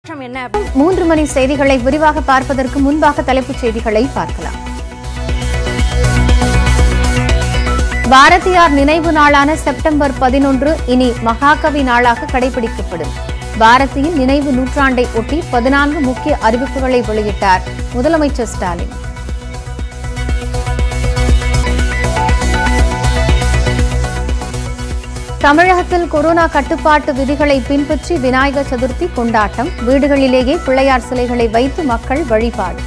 மாற்றம் என்ன மூன்று மணி செய்திகளை விரிவாக பார்ப்பதற்கு முன்பாக தலைப்புச் செய்திகளை பார்க்கலாம் பாரதியார் நினைவு நாளான செப்டம்பர் பதினொன்று இனி மகாகவி நாளாக கடைபிடிக்கப்படும் பாரதியின் நினைவு நூற்றாண்டை ஒட்டி பதினான்கு முக்கிய அறிவிப்புகளை வெளியிட்டார் முதலமைச்சர் ஸ்டாலின் தமிழகத்தில் கொரோனா கட்டுப்பாட்டு விதிகளை பின்பற்றி விநாயகர் சதுர்த்தி கொண்டாட்டம் வீடுகளிலேயே பிள்ளையார் சிலைகளை வைத்து மக்கள் வழிபாடு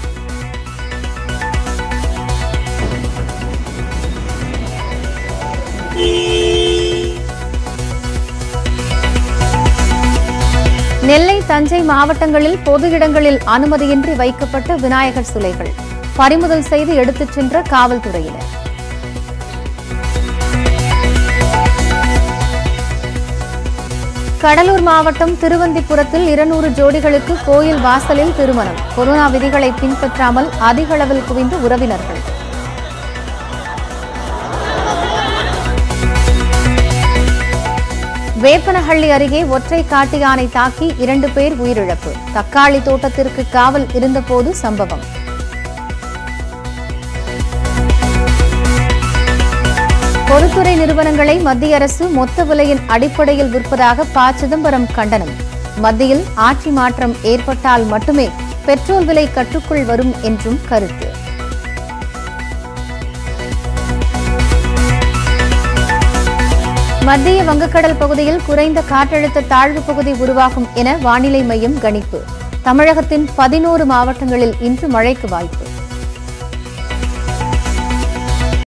நெல்லை தஞ்சை மாவட்டங்களில் பொது இடங்களில் அனுமதியின்றி வைக்கப்பட்ட விநாயகர் சிலைகள் பறிமுதல் செய்து எடுத்துச் சென்ற காவல்துறையினர் கடலூர் மாவட்டம் திருவந்திபுரத்தில் இருநூறு ஜோடிகளுக்கு கோயில் வாசலில் திருமணம் கொரோனா விதிகளை பின்பற்றாமல் அதிக அளவில் குவிந்த உறவினர்கள் வேப்பனஹள்ளி அருகே ஒற்றை காட்டு யானை தாக்கி இரண்டு பேர் உயிரிழப்பு தக்காளி தோட்டத்திற்கு காவல் இருந்தபோது சம்பவம் பொதுத்துறை நிறுவனங்களை மத்திய அரசு மொத்த விலையின் அடிப்படையில் விற்பதாக ப சிதம்பரம் கண்டனம் மத்தியில் ஆட்சி மாற்றம் ஏற்பட்டால் மட்டுமே பெட்ரோல் விலை கட்டுக்குள் வரும் என்றும் கருத்து மத்திய வங்கக்கடல் பகுதியில் குறைந்த காற்றழுத்த தாழ்வு பகுதி உருவாகும் என வானிலை மையம் கணிப்பு தமிழகத்தின் பதினோரு மாவட்டங்களில் இன்று மழைக்கு வாய்ப்பு